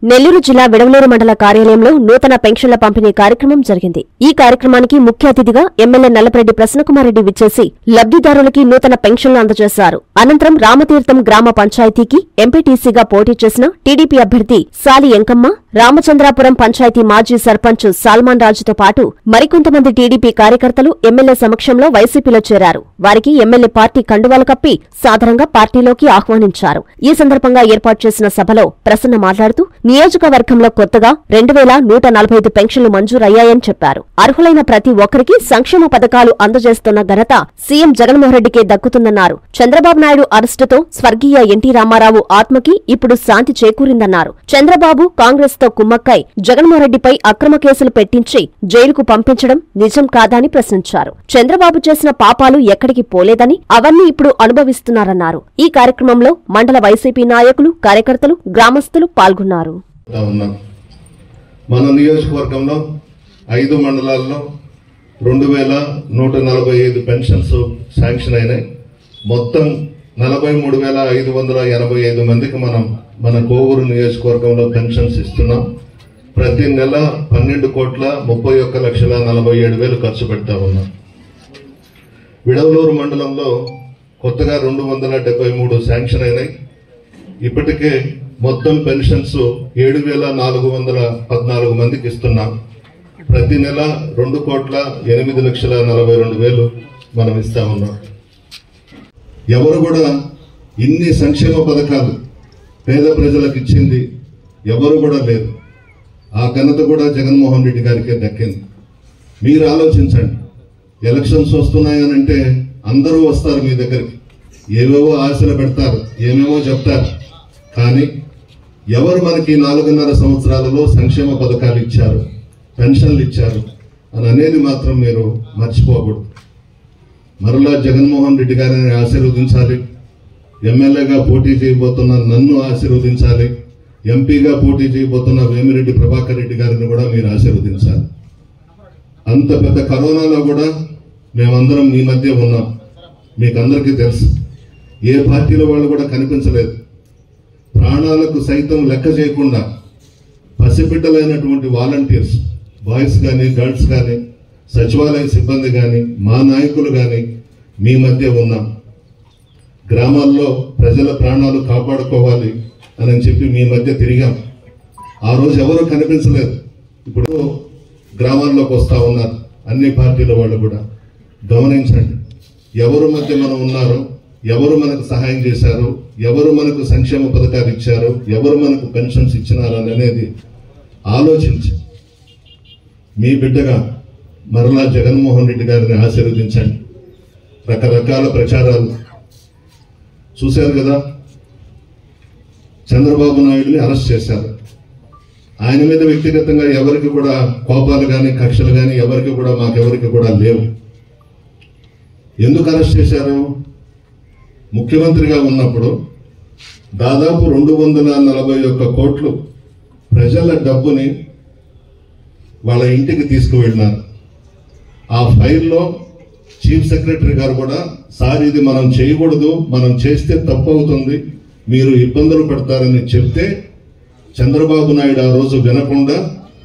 నెల్లూరు జిల్లా విడవలూరు మండల కార్యాలయంలో నూతన పెన్షన్ల పంపిణీ కార్యక్రమం జరిగింది ఈ కార్యక్రమానికి ముఖ్య అతిథిగా ఎమ్మెల్యే నల్లపరెడ్డి ప్రసన్నకుమారెడ్డి విచ్చేసి లబ్దిదారులకి నూతన పెన్షన్లు అందజేశారు అనంతరం రామతీర్థం గ్రామ పంచాయతీకి ఎంపీటీసీగా పోటీ చేసిన టీడీపీ అభ్యర్థి సాలి ఎంకమ్మ రామచంద్రాపురం పంచాయతీ మాజీ సర్పంచ్ సాల్మాన్ రాజుతో పాటు మరికొంతమంది టీడీపీ కార్యకర్తలు ఎమ్మెల్యే సమక్షంలో వైసీపీలో చేరారు వారికి ఎమ్మెల్యే పార్టీ కండువాలు కప్పి సాదరంగా పార్టీలోకి ఆహ్వానించారు ఈ సందర్భంగా ఏర్పాటు చేసిన సభలో ప్రసన్న మాట్లాడుతూ నియోజకవర్గంలో కొత్తగా రెండు వేల నూట నలభై ఐదు పెన్షన్లు మంజూరయ్యాయని చెప్పారు అర్హులైన ప్రతి ఒక్కరికి సంక్షేమ పథకాలు అందజేస్తున్న ఘనత సీఎం జగన్మోహన్ రెడ్డికే దక్కుతుందన్నారు చంద్రబాబు నాయుడు అరెస్టుతో స్వర్గీయ ఎన్టీ రామారావు ఆత్మకి ఇప్పుడు శాంతి చేకూరిందన్నారు చంద్రబాబు కాంగ్రెస్ తో కుమ్మక్కై జగన్మోహన్ రెడ్డిపై అక్రమ కేసులు పెట్టించి జైలుకు పంపించడం నిజం కాదా అని ప్రశ్నించారు చంద్రబాబు చేసిన పాపాలు ఎక్కడికి పోలేదని అవన్నీ ఇప్పుడు అనుభవిస్తున్నారన్నారు ఈ కార్యక్రమంలో మండల వైసీపీ నాయకులు కార్యకర్తలు గ్రామస్తులు పాల్గొన్నారు తా ఉన్నాం మన నియోజకవర్గంలో ఐదు మండలాల్లో రెండు వేల నూట నలభై ఐదు పెన్షన్స్ శాంక్షన్ అయినాయి మొత్తం నలభై మూడు వేల ఐదు వందల ఎనభై ఐదు మందికి మనం మన కోవూరు నియోజకవర్గంలో పెన్షన్స్ ఇస్తున్నాం ప్రతి నెల పన్నెండు కోట్ల ముప్పై ఒక్క లక్షల నలభై ఏడు వేలు ఖర్చు పెడతా ఉన్నాం విడవలూరు మండలంలో కొత్తగా రెండు వందల డెబ్బై మూడు శాంక్షన్ అయినాయి ఇప్పటికే మొత్తం పెన్షన్స్ ఏడు వేల నాలుగు వందల పద్నాలుగు మందికి ఇస్తున్నాం ప్రతి నెల రెండు కోట్ల ఎనిమిది లక్షల నలభై రెండు వేలు మనం ఇస్తా ఉన్నాం ఎవరు కూడా ఇన్ని సంక్షేమ పథకాలు పేద ప్రజలకు ఇచ్చింది ఎవరు కూడా లేరు ఆ ఘనత కూడా జగన్మోహన్ రెడ్డి గారికే దక్కింది మీరు ఆలోచించండి ఎలక్షన్స్ వస్తున్నాయనంటే అందరూ వస్తారు మీ దగ్గరికి ఏవేవో ఆశలు పెడతారు ఏమేవో చెప్తారు కానీ ఎవరు మనకి నాలుగున్నర సంవత్సరాలలో సంక్షేమ పథకాలు ఇచ్చారు పెన్షన్లు ఇచ్చారు అని అనేది మాత్రం మీరు మర్చిపోకూడదు మరలా జగన్మోహన్ రెడ్డి గారిని ఆశీర్వదించాలి ఎమ్మెల్యేగా పోటీ చేయబోతున్న నన్ను ఆశీర్వదించాలి ఎంపీగా పోటీ చేయబోతున్న వేమిరెడ్డి ప్రభాకర్ రెడ్డి గారిని కూడా మీరు ఆశీర్వదించాలి అంత పెద్ద కరోనాలో కూడా మేమందరం మీ మధ్య ఉన్నాం మీకు అందరికీ తెలుసు ఏ పార్టీలో వాళ్ళు కూడా కనిపించలేదు ప్రాణాలకు సైతం లెక్క చేయకుండా పసిబిడ్డలైనటువంటి వాలంటీర్స్ బాయ్స్ కానీ గర్ల్స్ కానీ సచివాలయ సిబ్బంది కానీ మా నాయకులు కానీ మీ మధ్య ఉన్నాం గ్రామాల్లో ప్రజల ప్రాణాలు కాపాడుకోవాలి అని చెప్పి మీ మధ్య తిరిగాం ఆ రోజు ఎవరు కనిపించలేదు ఇప్పుడు గ్రామాల్లోకి వస్తా ఉన్నారు అన్ని పార్టీల వాళ్ళు కూడా గమనించండి ఎవరు మధ్య మనం ఉన్నారో ఎవరు మనకు సహాయం చేశారు ఎవరు మనకు సంక్షేమ పథకాలు ఇచ్చారు ఎవరు మనకు పెన్షన్స్ ఇచ్చినారు అని అనేది ఆలోచించి మీ బిడ్డగా మరలా జగన్మోహన్ రెడ్డి గారిని ఆశీర్వదించండి రకరకాల ప్రచారాలు చూశారు కదా చంద్రబాబు నాయుడిని అరెస్ట్ చేశారు ఆయన మీద వ్యక్తిగతంగా ఎవరికి కూడా కోపాలు కానీ కక్షలు కానీ ఎవరికి కూడా మాకెవరికి కూడా లేవు ఎందుకు అరెస్ట్ చేశారు ముఖ్యమంత్రిగా ఉన్నప్పుడు దాదాపు రెండు వందల నలభై ఒక్క కోట్లు ప్రజల డబ్బుని వాళ్ళ ఇంటికి తీసుకువెళ్ళినారు ఆ ఫైల్లో చీఫ్ సెక్రటరీ గారు కూడా సార్ ఇది మనం చేయకూడదు మనం చేస్తే తప్పు అవుతుంది మీరు ఇబ్బందులు పడతారని చెప్తే చంద్రబాబు నాయుడు ఆ రోజు వినకుండా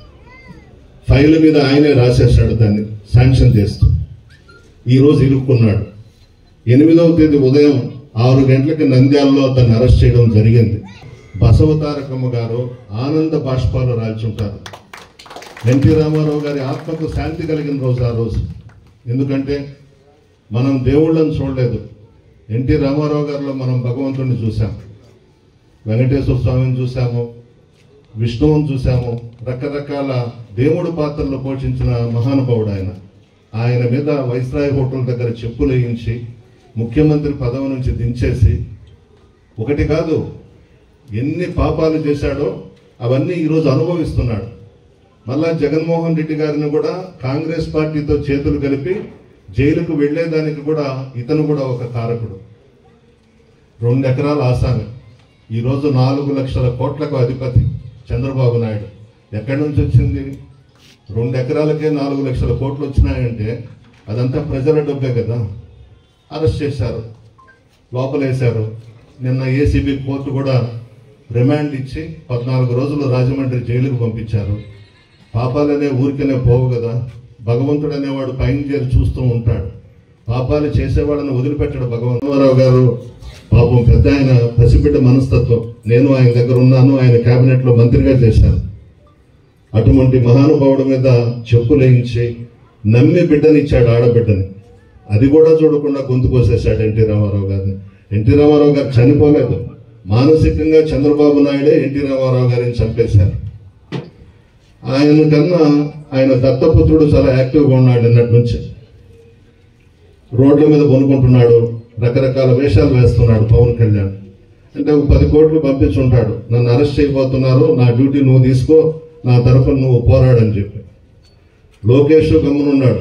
ఫైల్ మీద ఆయనే రాసేశాడు దాన్ని శాంక్షన్ చేస్తూ ఈ రోజు ఇరుక్కున్నాడు ఎనిమిదవ తేదీ ఉదయం ఆరు గంటలకి నంద్యాలలో అతన్ని అరెస్ట్ చేయడం జరిగింది బసవతారకమ్మ గారు ఆనంద బాష్పాలు రాల్చుంటారు ఎన్టీ రామారావు గారి ఆత్మకు శాంతి కలిగిన రోజు ఆ రోజు ఎందుకంటే మనం దేవుళ్ళని చూడలేదు ఎన్టీ రామారావు గారిలో మనం భగవంతుడిని చూసాం వెంకటేశ్వర స్వామిని చూసాము విష్ణువుని చూసాము రకరకాల దేవుడు పాత్రలు పోషించిన మహానుభావుడు ఆయన ఆయన మీద వైస్రాయ్ హోటల్ దగ్గర చెప్పులు వేయించి ముఖ్యమంత్రి పదవి నుంచి దించేసి ఒకటి కాదు ఎన్ని పాపాలు చేశాడో అవన్నీ ఈరోజు అనుభవిస్తున్నాడు మళ్ళా జగన్మోహన్ రెడ్డి గారిని కూడా కాంగ్రెస్ పార్టీతో చేతులు కలిపి జైలుకు వెళ్లేదానికి కూడా ఇతను కూడా ఒక కారకుడు రెండు ఎకరాల ఆసామి ఈరోజు నాలుగు లక్షల కోట్లకు అధిపతి చంద్రబాబు నాయుడు ఎక్కడి నుంచి వచ్చింది రెండు ఎకరాలకే నాలుగు లక్షల కోట్లు వచ్చినాయంటే అదంతా ప్రజల డబ్బే కదా అరెస్ట్ చేశారు లోపలేశారు నిన్న ఏసీబీ కోర్టు కూడా రిమాండ్ ఇచ్చి పద్నాలుగు రోజులు రాజమండ్రి జైలుకు పంపించారు పాపాలనే ఊరికనే పోవు కదా భగవంతుడు అనేవాడు పైన చేరి చూస్తూ ఉంటాడు పాపాలు చేసేవాళ్ళని వదిలిపెట్టాడు భగవంతరావు గారు పాపం పెద్ద ఆయన పసిబిడ్డ మనస్తత్వం నేను ఆయన దగ్గర ఉన్నాను ఆయన కేబినెట్ లో మంత్రిగా చేశాను అటువంటి మహానుభావుడి మీద చెప్పులేయించి నమ్మి బిడ్డనిచ్చాడు ఆడబిడ్డని అది కూడా చూడకుండా గొంతు కోసేశాడు ఎన్టీ రామారావు గారిని ఎన్టీ రామారావు గారు చనిపోలేదు మానసికంగా చంద్రబాబు నాయుడే ఎన్టీ రామారావు గారిని చంపేశారు ఆయన కన్నా ఆయన దత్తపుత్రుడు చాలా యాక్టివ్గా ఉన్నాడు నిన్నటి నుంచి రోడ్ల మీద కొనుక్కుంటున్నాడు రకరకాల వేషాలు వేస్తున్నాడు పవన్ కళ్యాణ్ అంటే ఒక పది కోట్లు పంపించుంటాడు నన్ను అరెస్ట్ చేయబోతున్నారు నా డ్యూటీ నువ్వు తీసుకో నా తరఫున నువ్వు పోరాడని చెప్పి లోకేష్ గమ్మునున్నాడు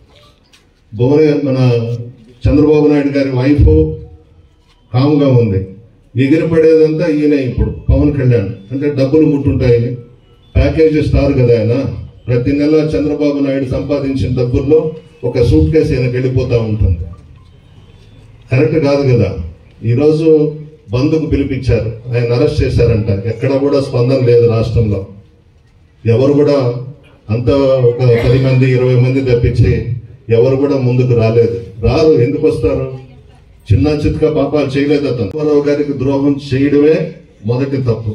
భువన మన చంద్రబాబు నాయుడు గారి వైఫ్ కాముగా ఉంది ఎగిరిపడేదంతా ఈయన ఇప్పుడు పవన్ కళ్యాణ్ అంటే డబ్బులు ముట్టుంటాయి ప్యాకేజ్ స్టార్ కదా ఆయన ప్రతి నెల చంద్రబాబు నాయుడు సంపాదించిన డబ్బుల్లో ఒక సూట్ కేసు ఈయనకి వెళ్ళిపోతా ఉంటుంది కరెక్ట్ కాదు కదా ఈరోజు బంధుకు పిలిపించారు ఆయన అరెస్ట్ చేశారంట ఎక్కడ కూడా స్పందన లేదు రాష్ట్రంలో ఎవరు కూడా అంత ఒక పది మంది ఇరవై మంది తప్పించి ఎవరు కూడా ముందుకు రాలేదు రారు ఎందుకు వస్తారు చిన్న చిత్క పాపాలు చేయలేదు అతను రామారావు గారికి ద్రోహం చేయడమే మొదటి తప్పు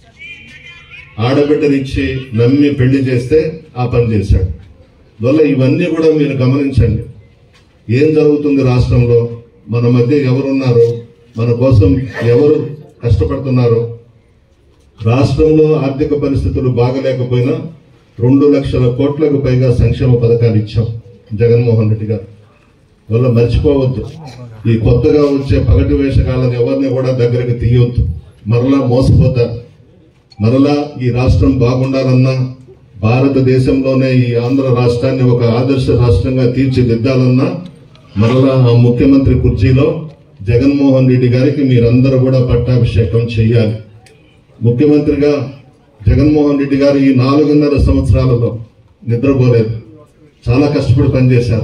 ఆడబిడ్డనిచ్చి నమ్మి పెళ్లి చేస్తే ఆ పని చేశాడు అందువల్ల ఇవన్నీ కూడా మీరు గమనించండి ఏం జరుగుతుంది రాష్ట్రంలో మన మధ్య ఎవరున్నారు మన కోసం ఎవరు కష్టపడుతున్నారు రాష్ట్రంలో ఆర్థిక పరిస్థితులు బాగలేకపోయినా రెండు లక్షల కోట్లకు పైగా సంక్షేమ పథకాలు ఇచ్చాం జగన్మోహన్ రెడ్డి గారు వల్ల మర్చిపోవద్దు ఈ కొత్తగా వచ్చే పగటి వేషకాలను ఎవరిని కూడా దగ్గరికి తీయొద్దు మరలా మోసపోతారు మరలా ఈ రాష్ట్రం బాగుండాలన్నా భారతదేశంలోనే ఈ ఆంధ్ర రాష్ట్రాన్ని ఒక ఆదర్శ రాష్ట్రంగా తీర్చిదిద్దాలన్నా మరలా ఆ ముఖ్యమంత్రి కుర్చీలో జగన్మోహన్ రెడ్డి గారికి మీరందరూ కూడా పట్టాభిషేకం చేయాలి ముఖ్యమంత్రిగా జగన్మోహన్ రెడ్డి గారు ఈ నాలుగున్నర సంవత్సరాలలో నిద్రపోలేదు చాలా కష్టపడి పనిచేశారు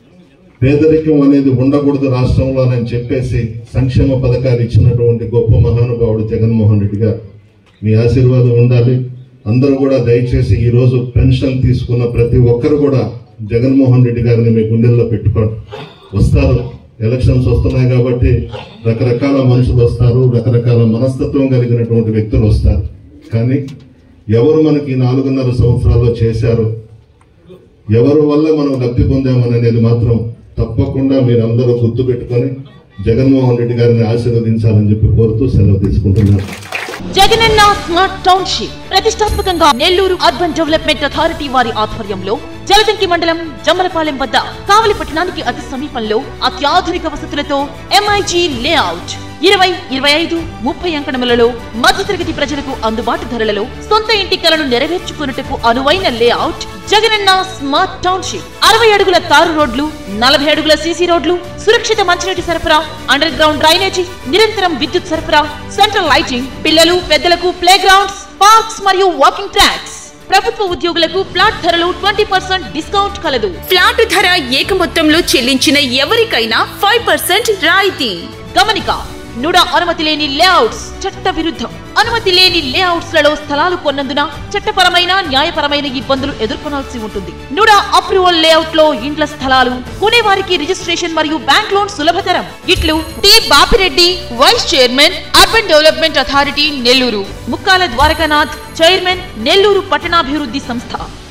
పేదరికం అనేది ఉండకూడదు రాష్ట్రంలో అని చెప్పేసి సంక్షేమ పథకాలు ఇచ్చినటువంటి గొప్ప మహానుభావుడు జగన్మోహన్ రెడ్డి గారు మీ ఆశీర్వాదం ఉండాలి అందరూ కూడా దయచేసి ఈ రోజు పెన్షన్ తీసుకున్న ప్రతి ఒక్కరు కూడా జగన్మోహన్ రెడ్డి గారిని మీ గుండెల్లో పెట్టుకోండి వస్తారు ఎలక్షన్స్ వస్తున్నాయి కాబట్టి రకరకాల మనుషులు వస్తారు రకరకాల మనస్తత్వం కలిగినటువంటి వ్యక్తులు వస్తారు కానీ ఎవరు మనకి ఈ నాలుగున్నర సంవత్సరాల్లో చేశారు ఎవరి వల్ల మనం లబ్ధి పొందామనేది మాత్రం తప్పకుండా మీరందరూ గుర్తు పెట్టుకొని జగన్మోహన్ రెడ్డి గారిని ఆశీర్వదించాలని చెప్పి కోరుతూ సెలవు తీసుకుంటున్నాను జగనన్న స్మార్ట్ టౌన్షిప్ ప్రతిష్టాత్మకంగా నెల్లూరు అర్బన్ డెవలప్మెంట్ అథారిటీ వారి ఆధ్వర్యంలో జలదంకి మండలం జమ్మలపాలెం వద్ద కావలి పట్టణానికి అతి సమీపంలో అత్యాధునిక వసతులతో ఎంఐజీ లేఅవుట్ ఇరవై ఇరవై ఐదు ముప్పై అంకణములలో మధ్యతరగతి ప్రజలకు అందుబాటు ధరలలో సొంత ఇంటి కలను నెరవేర్చుకున్నట్టుకు అనువైన లేఅవుట్ జగనన్న స్మార్ట్ టౌన్షిప్ అరవై అడుగుల తారు రోడ్లు నలభై అడుగుల సీసీ రోడ్లు సురక్షిత మంచినీటి సరఫరా అండర్ గ్రౌండ్ డ్రైనేజీ నిరంతరం విద్యుత్ సరఫరా సెంట్రల్ లైటింగ్ పిల్లలు పెద్దలకు ప్లే గ్రౌండ్స్ పార్క్స్ మరియు వాకింగ్ ట్రాక్స్ ప్రభుత్వ ఉద్యోగులకు ఫ్లాట్ ధరలు ట్వంటీ పర్సెంట్ డిస్కౌంట్ కలదు ఫ్లాట్ ధర ఏక మొత్తంలో చెల్లించిన ఎవరికైనా ఫైవ్ పర్సెంట్ రాయితీ గమనిక నుడ అనుమతి లేని లేఅవుట్స్ చట్ట విరుద్ధం అనుమతి లేని లేఅవుట్స్ లలో స్థలాలు కొన్నందున చట్టపరమైన న్యాయపరమైన ఇబ్బందులు ఎదుర్కొనాల్సి ఉంటుంది నుడ అప్రూవల్ లేఅవుట్ లో ఇండ్ల స్థలాలు కొనేవారికి రిజిస్ట్రేషన్ మరియు బ్యాంక్ లోన్ సులభతరం ఇట్లు T Bapireddy vice chairman urban development authority Nellore Mukkala Dwarakanath chairman Nellore పట్టణాభివృద్ధి సంస్థ